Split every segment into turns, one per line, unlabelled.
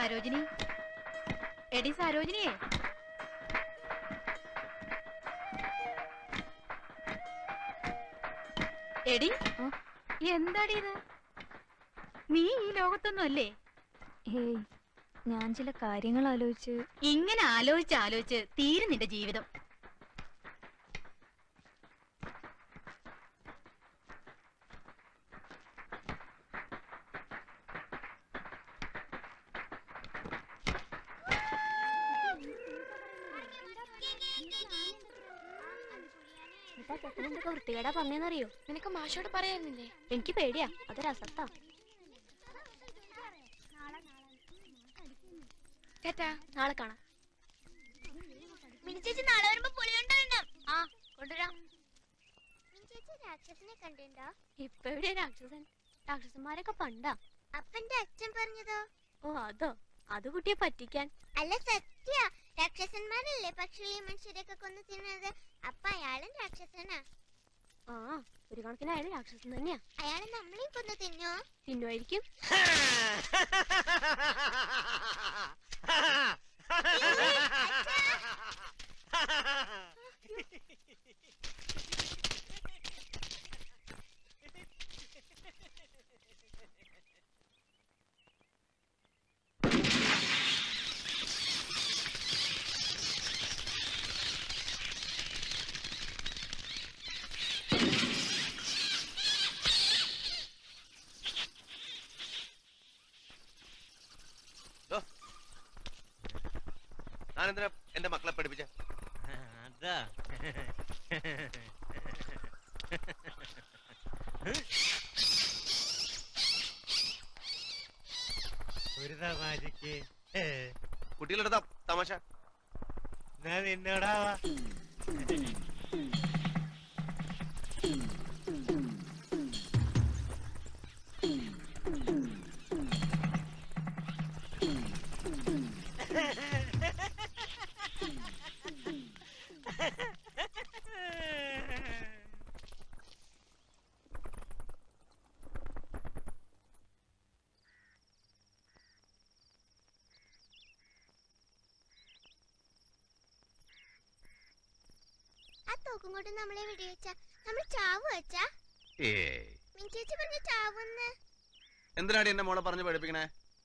സരോജിനി എടി സരോജിനിയെ എടി എന്താടി ഇത് നീ ഈ ലോകത്തൊന്നും അല്ലേ
ഹേയ് ഞാൻ ചില കാര്യങ്ങൾ ആലോചിച്ച്
ഇങ്ങനെ ആലോചിച്ച് ആലോചിച്ച് തീരും നിന്റെ ജീവിതം
എന്തൊക്കെ വൃത്തികേടാ പറഞ്ഞെന്നറിയോ
നിനക്ക് മാഷോട് പറയായിരുന്നില്ലേ
എനിക്ക് പേടിയാ അതൊരസത്താ
കേട്ടാ
നാളെ കാണാം
മിനിച്ചേച്ചി നാളെ വരുമ്പോ പുളിയുണ്ടാവണം
ആ കൊണ്ടുവരാം
മിനിച്ചേച്ചി രാക്ഷസനെ കണ്ടിട്ടുണ്ടോ
ഇപ്പൊ എവിടെയാ രാക്ഷസൻ രാക്ഷസന്മാരൊക്കെ പണ്ടാ
അപ്പന്റെ അച്ഛൻ പറഞ്ഞതോ
ഓ അതോ അത് കുട്ടിയെ പറ്റിക്കാൻ
അല്ല സത്യ രാക്ഷസന്മാരല്ലേ പക്ഷികളെയും മനുഷ്യരെയൊക്കെ കൊന്നു തിന്നത് അപ്പൊ അയാളും രാക്ഷസനാ
ആ ഒരു കണക്കിന് അയാൾ രാക്ഷസൻ തന്നെയാ
അയാള് നമ്മളെയും കൊന്നു തിന്നോ
തിന്നുമായിരിക്കും
ഞാൻ എന്തിനാ എന്റെ മക്കളെ പഠിപ്പിച്ച
അതാ ഒരു തമാശക്ക്
കുട്ടികളെടുത്താ തമാശ
ഞാൻ നിന്നോടാവാ
ആ തോക്കും കൊണ്ട് നമ്മളെ വെടിവെച്ച നമ്മൾ ചാവ് വെച്ചാ
ഏയ്
മിനിച്ചേച്ചി പറഞ്ഞ ചാവുന്ന്
എന്തിനാടി എന്നെ മോളെ പറഞ്ഞ് പഠിപ്പിക്കണേ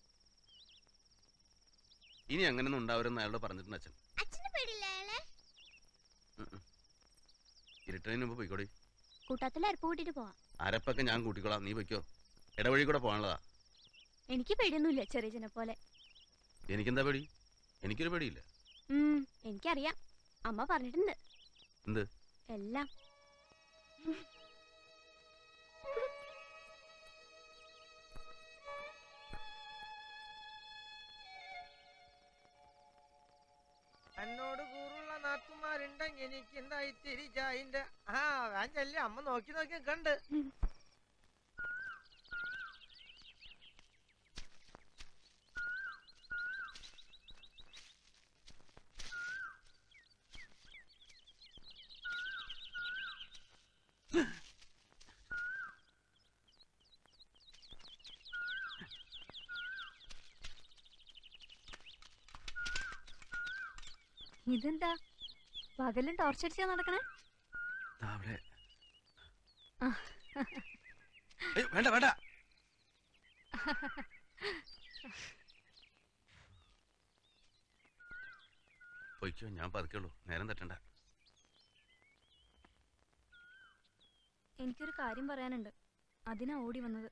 ഇനി അങ്ങനൊന്നും ഉണ്ടാവരുന്ന് അയാളോട് പറഞ്ഞിട്ടുണ്ട് അച്ഛൻ
അച്ഛന് പേടില്ല അയാളെ
ഉം ഉം. ഇരുട്ടതിന് മുമ്പ് പോയിക്കോടി
കൂട്ടത്തിൽ അരപ്പ് കൂട്ടിട്ട് പോവാം
അരപ്പൊക്കെ ഞാൻ കൂട്ടിക്കോളാം നീ പൊയ്ക്കോ ഇടവഴി കൂടെ പോകാനുള്ളതാ
എനിക്ക് പേടിയൊന്നുമില്ല ചെറിയ ജനെ പോലെ
എനിക്കെന്താ പേടി എനിക്കൊരു പേടിയില്ല
ഉം എനിക്കറിയാം അമ്മ പറഞ്ഞിട്ടുണ്ട്
എന്ത്
എല്ലാം
എന്നോട് കൂറുള്ള നാത്തുമാരുണ്ടെങ്കിൽ എനിക്ക് എന്തായി തിരിച്ചതിന്റെ ആ ഞാൻ ചെല്ലി അമ്മ നോക്കി നോക്കി കണ്ട്
ഇതെന്താ പകലും ടോർച്ചടിച്ചാ നടക്കണേ
ദാ അവിടെ
ആ.
ഏയ്, വേണ്ട വേണ്ട പൊയ്ക്കോ ഞാൻ പതുക്കുള്ളൂ നേരം തെറ്റണ്ട
എനിക്കൊരു കാര്യം പറയാനുണ്ട് അതിനാ ഓടി വന്നത്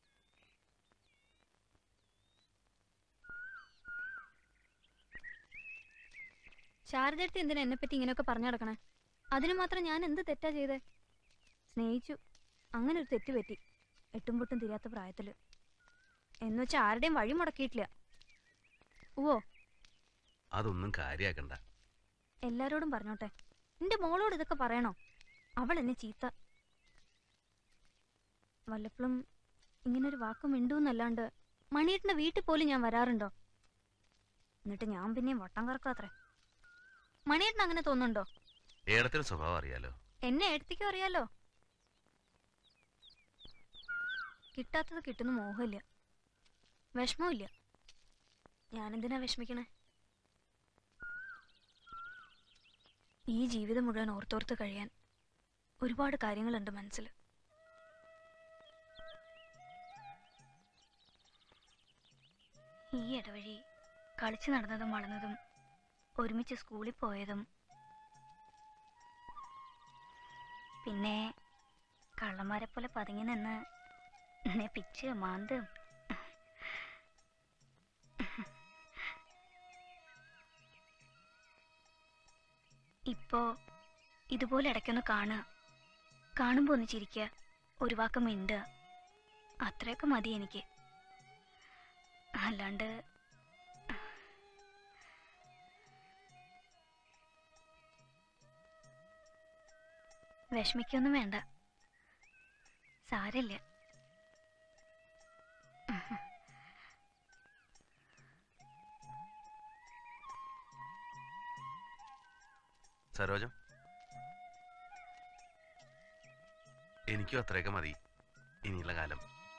ശാരദടുത്ത് എന്തിനാ എന്നെ പറ്റി ഇങ്ങനെയൊക്കെ പറഞ്ഞു നടക്കണേ അതിന് മാത്രം ഞാൻ എന്ത് തെറ്റാ ചെയ്തേ സ്നേഹിച്ചു അങ്ങനെ ഒരു തെറ്റ് പറ്റി എട്ടും പൊട്ടും തിരിയാത്ത പ്രായത്തില് എന്നുവെച്ചാൽ ആരുടെയും വഴി മുടക്കിയിട്ടില്ല ഓ
അതൊന്നും കാര്യാക്കണ്ട
എല്ലാരോടും പറഞ്ഞോട്ടെ എന്റെ മോളോട് ഇതൊക്കെ പറയണോ അവൾ എന്നെ ചീത്ത വല്ലപ്പോഴും ഇങ്ങനൊരു വാക്ക് മിണ്ടൂന്നല്ലാണ്ട് മണിയേട്ടന്റെ വീട്ടിൽ പോലും ഞാൻ വരാറുണ്ടോ എന്നിട്ട് ഞാൻ പിന്നെയും വട്ടം കറക്കാത്രേ മണിയേട്ടൻ അങ്ങനെ തോന്നുന്നുണ്ടോ
ഏടത്തിന്റെ സ്വഭാവം അറിയാലോ
എന്നെ എടുത്തിക്കും അറിയാലോ കിട്ടാത്തത് കിട്ടുന്ന മോഹമില്ല വിഷമമില്ല ഞാനെന്തിനാ വിഷമിക്കണേ ഈ ജീവിതം മുഴുവൻ ഓർത്തോർത്ത് കഴിയാൻ ഒരുപാട് കാര്യങ്ങളുണ്ട് മനസ്സിൽ ഈ ഇടവഴി കളിച്ചു നടന്നതും വളർന്നതും ഒരുമിച്ച് സ്കൂളിൽ പോയതും പിന്നെ കള്ളന്മാരെ പോലെ പതുങ്ങി നിന്ന് എന്നെ പിച്ച് മാന്തും ഇപ്പോ ഇതുപോലെ ഇടയ്ക്കൊന്ന് കാണുക കാണുമ്പോ ഒന്ന് ചിരിക്കുക ഒരു വാക്ക് മിണ്ടുക അത്രയൊക്കെ മതി എനിക്ക് അല്ലാണ്ട് വിഷമിക്കൊന്നും വേണ്ട സാരല്ല
സരോജം എനിക്കും അത്രയൊക്കെ മതി ഇനിയുള്ള കാലം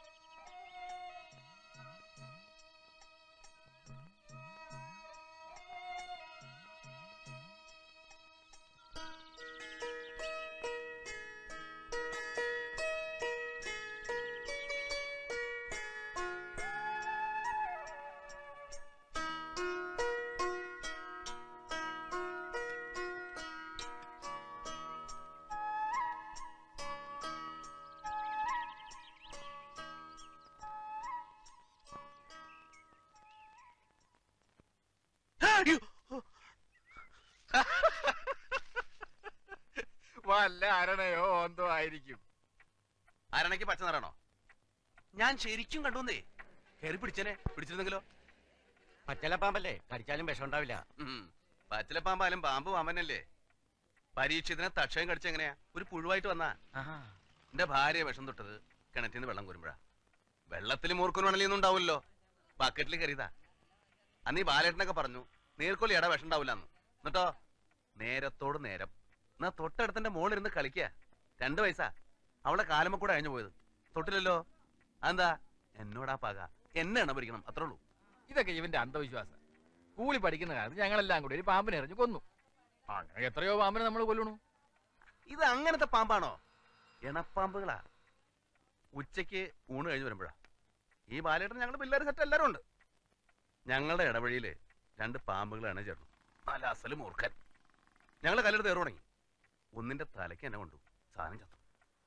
വല്ല അരണയോ എന്തോ ആയിരിക്കും
ആരണയ്ക്ക് പച്ച നിറണോ ഞാൻ ശരിക്കും കണ്ടുവന്നേ കയറി പിടിച്ചനെ പിടിച്ചിരുന്നെങ്കിലോ
പച്ചലപ്പാമ്പല്ലേ കടിച്ചാലും വിഷം ഉണ്ടാവില്ല
ഉം. പച്ചിലപ്പാമ്പാലും പാമ്പ് പാമ്പനല്ലേ പരീക്ഷത്തിന് തക്ഷയം കടിച്ച എങ്ങനെയാ ഒരു പുഴുവായിട്ട് വന്നാ എന്റെ ഭാര്യ വിഷം തൊട്ടത് കിണറ്റിൽ നിന്ന് വെള്ളം കോരുമ്പോഴാ വെള്ളത്തിൽ മൂർക്കുന് മണലിയൊന്നും ഉണ്ടാവില്ലല്ലോ ബക്കറ്റിൽ കയറിയതാ അന്ന് ഈ ബാലേട്ടനൊക്കെ പറഞ്ഞു നീർക്കൊല്ലി ഇട വിഷം ഉണ്ടാവില്ലെന്ന് എന്നിട്ടോ നേരത്തോട് നേരം എന്നാ തൊട്ടടുത്തിന്റെ മോളിരുന്ന് കളിക്കുക രണ്ടു വയസ്സാ അവളെ കാലമ്മ കൂടെ അഴിഞ്ഞു പോയത് തൊട്ടില്ലല്ലോ അതെന്താ എന്നോടാ പക എന്നെ എണ്ണ പിടിക്കണം അത്രേ ഉള്ളൂ
ഇതൊക്കെ ഇവന്റെ അന്ധവിശ്വാസം സ്കൂളിൽ പഠിക്കുന്ന കാലത്ത് ഞങ്ങളെല്ലാം കൂടി ഒരു പാമ്പിനെ എറിഞ്ഞു കൊന്നു അങ്ങനെ എത്രയോ പാമ്പിനെ നമ്മൾ കൊല്ലണു
ഇത് അങ്ങനത്തെ പാമ്പാണോ എണപ്പാമ്പുകളാ ഉച്ചയ്ക്ക് ഊണ് കഴിഞ്ഞ് വരുമ്പോഴാ ഈ ബാലേട്ടൻ ഞങ്ങൾ പിള്ളേർ സെറ്റ് എല്ലാരും ഉണ്ട് ഞങ്ങളുടെ ഇടവഴിയില് രണ്ട് പാമ്പുകളാണ് ചേർന്നു നല്ല അസല് മൂർഖൻ ഞങ്ങൾ കല്ലെടുത്ത് കയറി തുടങ്ങി ഒന്നിന്റെ തലയ്ക്ക് എന്നെ കൊണ്ടു സാധനം ചത്തു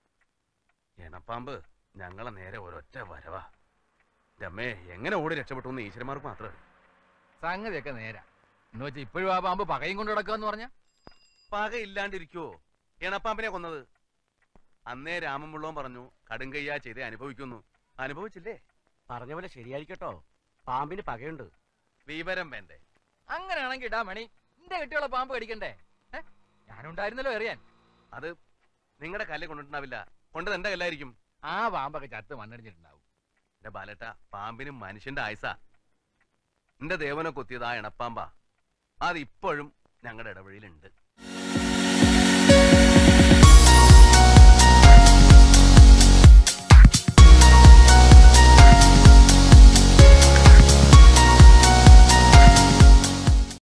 എണപ്പാമ്പ് ഞങ്ങളെ നേരെ ഒരൊറ്റ വരവാ രമ്മേ എങ്ങനെ ഓടി രക്ഷപ്പെട്ടു എന്ന് ഈശ്വരന്മാർക്ക് മാത്രമേ അറിയൂ.
സംഗതിയൊക്കെ നേരാ എന്ന് വെച്ചാൽ ഇപ്പോഴും ആ പാമ്പ് പകയും കൊണ്ട് കിടക്കാന്ന് പറഞ്ഞ
പക ഇല്ലാണ്ടിരിക്കുവോ എണപ്പാമ്പിനെ കൊന്നത് അന്നേ രാമമുള്ളവൻ പറഞ്ഞു കടുങ്കയ്യാ ചെയ്തേ അനുഭവിക്കുന്നു അനുഭവിച്ചില്ലേ
പറഞ്ഞ പോലെ ശരിയായിരിക്കട്ടോ പാമ്പിന് പകയുണ്ട്
വിവരം വേണ്ടേ
അങ്ങനെയാണെങ്കിൽ ഇടാ മണി എന്റെ കെട്ടിയുള്ള പാമ്പ് കടിക്കണ്ടേ ഏ? ഞാനുണ്ടായിരുന്നല്ലോ എറിയാൻ
അത് നിങ്ങളുടെ കല്ല് കൊണ്ടിട്ടുണ്ടാവില്ല കൊണ്ടത് എന്റെ കല്ലായിരിക്കും
ആ പാമ്പൊക്കെ ചത്ത് മണ്ണടിഞ്ഞിട്ടുണ്ടാവും
എന്റെ ബാലേട്ട പാമ്പിനും മനുഷ്യന്റെ ആയുസാ എന്റെ ദേവനെ കൊത്തിയത് ആ ഇണപ്പാമ്പാ അത് ഇപ്പോഴും ഞങ്ങളുടെ ഇടവഴിയിലുണ്ട്